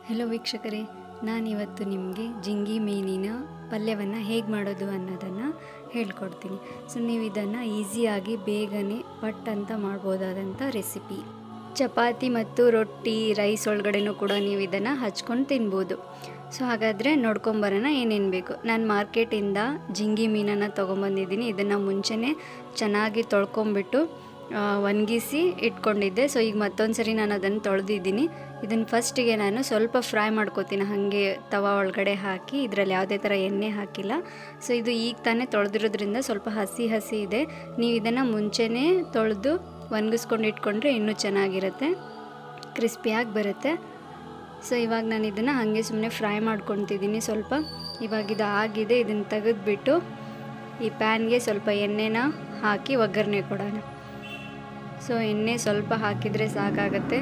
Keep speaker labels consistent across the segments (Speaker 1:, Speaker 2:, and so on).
Speaker 1: hello ವೀಕ್ಷಕರೇ ನಾನಿವತ್ತು ನಿಮಗೆ ಜಿಂಗಿ ಮೀನಿನ ಪಲ್ಯವನ್ನು ಹೇಗೆ ಮಾಡೋದು ಅನ್ನೋದನ್ನು ಹೇಳ್ಕೊಡ್ತೀನಿ ಸೊ ನೀವು ಇದನ್ನು ಈಸಿಯಾಗಿ ಬೇಗನೆ ಪಟ್ ಅಂತ ಮಾಡ್ಬೋದಾದಂಥ ರೆಸಿಪಿ ಚಪಾತಿ ಮತ್ತು ರೊಟ್ಟಿ ರೈಸ್ ಒಳಗಡೆನೂ ಕೂಡ ನೀವು ಇದನ್ನು ಹಚ್ಕೊಂಡು ತಿನ್ಬೋದು ಸೊ ಹಾಗಾದರೆ ನೋಡ್ಕೊಂಬರೋಣ ಏನೇನು ಬೇಕು ನಾನು ಮಾರ್ಕೆಟಿಂದ ಜಿಂಗಿ ಮೀನನ್ನು ತೊಗೊಂಬಂದಿದ್ದೀನಿ ಇದನ್ನು ಮುಂಚೆನೇ ಚೆನ್ನಾಗಿ ತೊಳ್ಕೊಂಬಿಟ್ಟು ಆ, ಒಣಗಿಸಿ ಇಟ್ಕೊಂಡಿದ್ದೆ ಸೊ ಈಗ ಮತ್ತೊಂದು ಸರಿ ನಾನು ಅದನ್ನು ತೊಳೆದಿದ್ದೀನಿ ಇದನ್ನು ಫಸ್ಟಿಗೆ ನಾನು ಸ್ವಲ್ಪ ಫ್ರೈ ಮಾಡ್ಕೋತೀನಿ ಹಾಗೆ ತವ ಒಳಗಡೆ ಹಾಕಿ ಇದರಲ್ಲಿ ಯಾವುದೇ ಥರ ಎಣ್ಣೆ ಹಾಕಿಲ್ಲ ಸೊ ಇದು ಈಗ ತಾನೇ ತೊಳೆದಿರೋದ್ರಿಂದ ಸ್ವಲ್ಪ ಹಸಿ ಹಸಿ ಇದೆ ನೀವು ಇದನ್ನು ಮುಂಚೆನೇ ತೊಳೆದು ಒಣಗಿಸ್ಕೊಂಡು ಇಟ್ಕೊಂಡ್ರೆ ಇನ್ನೂ ಚೆನ್ನಾಗಿರುತ್ತೆ ಕ್ರಿಸ್ಪಿಯಾಗಿ ಬರುತ್ತೆ ಸೊ ಇವಾಗ ನಾನು ಇದನ್ನು ಹಾಗೆ ಸುಮ್ಮನೆ ಫ್ರೈ ಮಾಡ್ಕೊತಿದ್ದೀನಿ ಸ್ವಲ್ಪ ಇವಾಗ ಇದು ಆಗಿದೆ ಇದನ್ನು ತೆಗೆದ್ಬಿಟ್ಟು ಈ ಪ್ಯಾನ್ಗೆ ಸ್ವಲ್ಪ ಎಣ್ಣೆನ ಹಾಕಿ ಒಗ್ಗರಣೆ ಕೊಡೋಣ ಸೊ ಎಣ್ಣೆ ಸ್ವಲ್ಪ ಹಾಕಿದರೆ ಸಾಕಾಗತ್ತೆ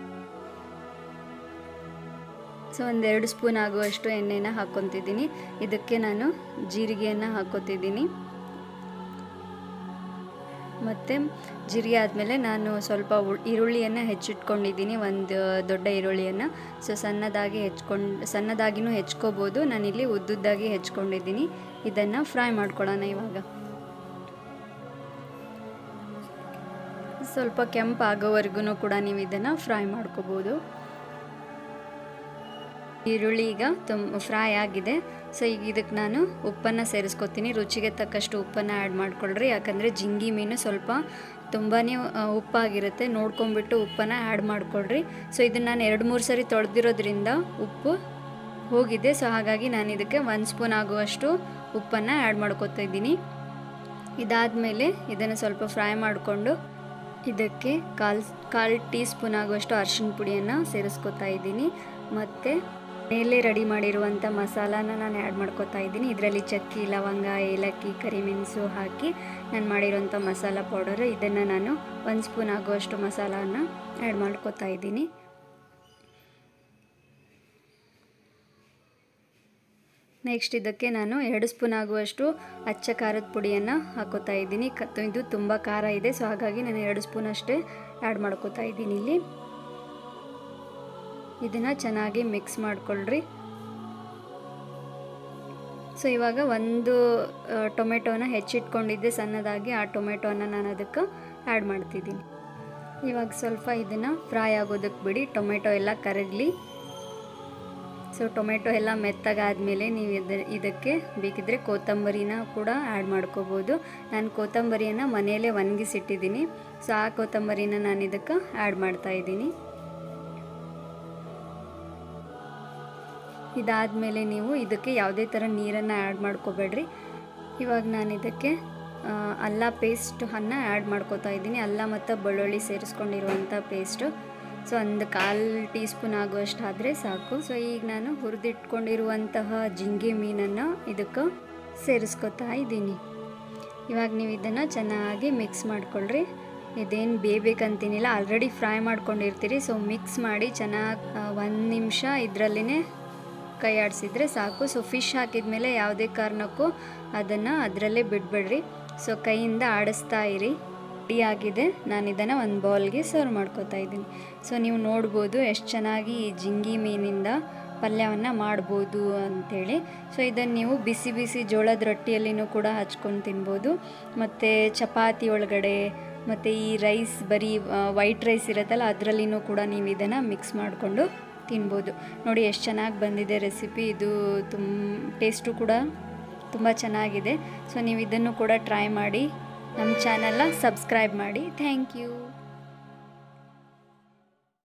Speaker 1: ಸೊ ಒಂದೆರಡು ಸ್ಪೂನ್ ಆಗುವಷ್ಟು ಎಣ್ಣೆನ ಹಾಕ್ಕೊತಿದ್ದೀನಿ ಇದಕ್ಕೆ ನಾನು ಜೀರಿಗೆಯನ್ನು ಹಾಕ್ಕೊತಿದ್ದೀನಿ ಮತ್ತು ಜೀರಿಗೆ ಆದಮೇಲೆ ನಾನು ಸ್ವಲ್ಪ ಉಳ್- ಈರುಳ್ಳಿಯನ್ನು ಹೆಚ್ಚಿಟ್ಕೊಂಡಿದ್ದೀನಿ ಒಂದು ದೊಡ್ಡ ಈರುಳ್ಳಿಯನ್ನು ಸೊ ಸಣ್ಣದಾಗಿ ಹೆಚ್ಕೊಂಡು ಸಣ್ಣದಾಗಿನೂ ಹೆಚ್ಕೋಬೋದು ನಾನಿಲ್ಲಿ ಉದ್ದುದ್ದಾಗಿ ಹೆಚ್ಕೊಂಡಿದ್ದೀನಿ ಇದನ್ನು ಫ್ರೈ ಮಾಡ್ಕೊಳ್ಳೋಣ ಇವಾಗ ಸ್ವಲ್ಪ ಕೆಂಪು ಆಗೋವರೆಗೂ ಕೂಡ ನೀವು ಇದನ್ನು ಫ್ರೈ ಮಾಡ್ಕೋಬೋದು ಈರುಳ್ಳಿ ಈಗ ತುಂಬ ಫ್ರೈ ಆಗಿದೆ ಸೊ ಈಗ ಇದಕ್ಕೆ ನಾನು ಉಪ್ಪನ್ನು ಸೇರಿಸ್ಕೊತೀನಿ ರುಚಿಗೆ ತಕ್ಕಷ್ಟು ಉಪ್ಪನ್ನು ಆ್ಯಡ್ ಮಾಡ್ಕೊಳ್ರಿ ಯಾಕಂದರೆ ಜಿಂಗಿ ಮೀನು ಸ್ವಲ್ಪ ತುಂಬಾ ಉಪ್ಪಾಗಿರುತ್ತೆ ನೋಡ್ಕೊಂಬಿಟ್ಟು ಉಪ್ಪನ್ನು ಆ್ಯಡ್ ಮಾಡ್ಕೊಳ್ರಿ ಸೊ ಇದನ್ನು ನಾನು ಎರಡು ಮೂರು ಸರಿ ತೊಳೆದಿರೋದ್ರಿಂದ ಉಪ್ಪು ಹೋಗಿದೆ ಸೊ ಹಾಗಾಗಿ ನಾನು ಇದಕ್ಕೆ ಒಂದು ಸ್ಪೂನ್ ಆಗುವಷ್ಟು ಉಪ್ಪನ್ನು ಆ್ಯಡ್ ಮಾಡ್ಕೊತಾ ಇದ್ದೀನಿ ಇದಾದಮೇಲೆ ಇದನ್ನು ಸ್ವಲ್ಪ ಫ್ರೈ ಮಾಡಿಕೊಂಡು ಇದಕ್ಕೆ ಕಾಲು ಕಾಲು ಟೀ ಸ್ಪೂನ್ ಆಗುವಷ್ಟು ಅರಿಶಿನ ಪುಡಿಯನ್ನು ಸೇರಿಸ್ಕೊತಾ ಇದ್ದೀನಿ ಮತ್ತು ಮೇಲೆ ರೆಡಿ ಮಾಡಿರುವಂಥ ಮಸಾಲಾನ ನಾನು ಆ್ಯಡ್ ಮಾಡ್ಕೊತಾ ಇದ್ದೀನಿ ಇದರಲ್ಲಿ ಚಕ್ಕಿ ಲವಂಗ ಏಲಕ್ಕಿ ಕರಿಮೆಣಸು ಹಾಕಿ ನಾನು ಮಾಡಿರೋಂಥ ಮಸಾಲ ಪೌಡರು ಇದನ್ನು ನಾನು ಒಂದು ಸ್ಪೂನ್ ಆಗುವಷ್ಟು ಮಸಾಲಾನ ಆ್ಯಡ್ ಮಾಡ್ಕೊತಾ ಇದ್ದೀನಿ ನೆಕ್ಸ್ಟ್ ಇದಕ್ಕೆ ನಾನು ಎರಡು ಸ್ಪೂನ್ ಆಗುವಷ್ಟು ಅಚ್ಚ ಖಾರದ ಪುಡಿಯನ್ನು ಹಾಕೋತಾ ಇದ್ದೀನಿ ಕ ಇದು ತುಂಬ ಖಾರ ಇದೆ ಸೊ ಹಾಗಾಗಿ ನಾನು ಎರಡು ಸ್ಪೂನ್ ಅಷ್ಟೇ ಆ್ಯಡ್ ಮಾಡ್ಕೋತಾ ಇದ್ದೀನಿ ಇಲ್ಲಿ ಇದನ್ನು ಚೆನ್ನಾಗಿ ಮಿಕ್ಸ್ ಮಾಡ್ಕೊಳ್ರಿ ಸೊ ಇವಾಗ ಒಂದು ಟೊಮೆಟೊನ ಹೆಚ್ಚಿಟ್ಕೊಂಡಿದ್ದೆ ಸಣ್ಣದಾಗಿ ಆ ಟೊಮೆಟೊನ ನಾನು ಅದಕ್ಕೆ ಆ್ಯಡ್ ಮಾಡ್ತಿದ್ದೀನಿ ಇವಾಗ ಸ್ವಲ್ಪ ಇದನ್ನು ಫ್ರೈ ಆಗೋದಕ್ಕೆ ಬಿಡಿ ಟೊಮೆಟೊ ಎಲ್ಲ ಕರಗಲಿ ಸೊ ಟೊಮೆಟೊ ಎಲ್ಲ ಮೆತ್ತಗಾದಮೇಲೆ ನೀವು ಇದ ಇದಕ್ಕೆ ಬೇಕಿದ್ದರೆ ಕೊತ್ತಂಬರಿನ ಕೂಡ ಆ್ಯಡ್ ಮಾಡ್ಕೋಬೋದು ನಾನು ಕೊತ್ತಂಬರಿಯನ್ನು ಮನೆಯಲ್ಲೇ ಒಣಗಿಸಿಟ್ಟಿದ್ದೀನಿ ಸೊ ಆ ಕೊತ್ತಂಬರಿನ ನಾನು ಇದಕ್ಕೆ ಆ್ಯಡ್ ಮಾಡ್ತಾ ಇದ್ದೀನಿ ಇದಾದಮೇಲೆ ನೀವು ಇದಕ್ಕೆ ಯಾವುದೇ ಥರ ನೀರನ್ನು ಆ್ಯಡ್ ಮಾಡ್ಕೋಬೇಡ್ರಿ ಇವಾಗ ನಾನು ಇದಕ್ಕೆ ಆ, ಅಲ್ಲ ಪೇಸ್ಟ್ ಅನ್ನ ಆ್ಯಡ್ ಮಾಡ್ಕೋತಾ ಇದ್ದೀನಿ ಅಲ್ಲ ಮತ್ತು ಬೆಳ್ಳುಳ್ಳಿ ಸೇರಿಸ್ಕೊಂಡಿರುವಂಥ ಪೇಸ್ಟು ಸೊ ಒಂದು ಕಾಲು ಟೀ ಸ್ಪೂನ್ ಆಗುವಷ್ಟು ಆದರೆ ಸಾಕು ಸೊ ಈಗ ನಾನು ಹುರಿದಿಟ್ಕೊಂಡಿರುವಂತಹ ಜಿಂಗೆ ಮೀನನ್ನು ಇದಕ್ಕೆ ಸೇರಿಸ್ಕೊತಾ ಇದ್ದೀನಿ ಇವಾಗ ನೀವು ಇದನ್ನು ಚೆನ್ನಾಗಿ ಮಿಕ್ಸ್ ಮಾಡ್ಕೊಳ್ರಿ ಇದೇನು ಬೇಯಬೇಕಂತೀನಿಲ್ಲ ಆಲ್ರೆಡಿ ಫ್ರೈ ಮಾಡ್ಕೊಂಡಿರ್ತೀರಿ ಸೊ ಮಿಕ್ಸ್ ಮಾಡಿ ಚೆನ್ನಾಗಿ ಒಂದು ನಿಮಿಷ ಇದರಲ್ಲೇ ಕೈ ಆಡಿಸಿದ್ರೆ ಸಾಕು ಸೊ ಫಿಶ್ ಹಾಕಿದ್ಮೇಲೆ ಯಾವುದೇ ಕಾರಣಕ್ಕೂ ಅದನ್ನು ಅದರಲ್ಲೇ ಬಿಡಬೇಡ್ರಿ ಸೊ ಕೈಯಿಂದ ಆಡಿಸ್ತಾ ಇರಿ ರೆಡಿ ಆಗಿದೆ ನಾನು ಇದನ್ನು ಒಂದು ಬೌಲ್ಗೆ ಸರ್ವ್ ಮಾಡ್ಕೊತಾ ಇದ್ದೀನಿ ಸೊ ನೀವು ನೋಡ್ಬೋದು ಎಷ್ಟು ಚೆನ್ನಾಗಿ ಈ ಜಿಂಗಿ ಮೀನಿಂದ ಪಲ್ಯವನ್ನು ಮಾಡ್ಬೋದು ಅಂಥೇಳಿ ಸೊ ಇದನ್ನು ನೀವು ಬಿಸಿ ಬಿಸಿ ಜೋಳದ ರೊಟ್ಟಿಯಲ್ಲಿನೂ ಕೂಡ ಹಚ್ಕೊಂಡು ತಿನ್ಬೋದು ಮತ್ತು ಚಪಾತಿ ಒಳಗಡೆ ಮತ್ತು ಈ ರೈಸ್ ಬರೀ ವೈಟ್ ರೈಸ್ ಇರುತ್ತಲ್ಲ ಅದರಲ್ಲಿನೂ ಕೂಡ ನೀವು ಇದನ್ನು ಮಿಕ್ಸ್ ಮಾಡಿಕೊಂಡು ತಿನ್ಬೋದು ನೋಡಿ ಎಷ್ಟು ಚೆನ್ನಾಗಿ ಬಂದಿದೆ ರೆಸಿಪಿ ಇದು ತುಂಬ ಟೇಸ್ಟು ಕೂಡ ತುಂಬ ಚೆನ್ನಾಗಿದೆ ಸೊ ನೀವು ಇದನ್ನು ಕೂಡ ಟ್ರೈ ಮಾಡಿ ನಮ್ಮ ಚಾನಲ್ನ ಸಬ್ಸ್ಕ್ರೈಬ್ ಮಾಡಿ ಥ್ಯಾಂಕ್ ಯು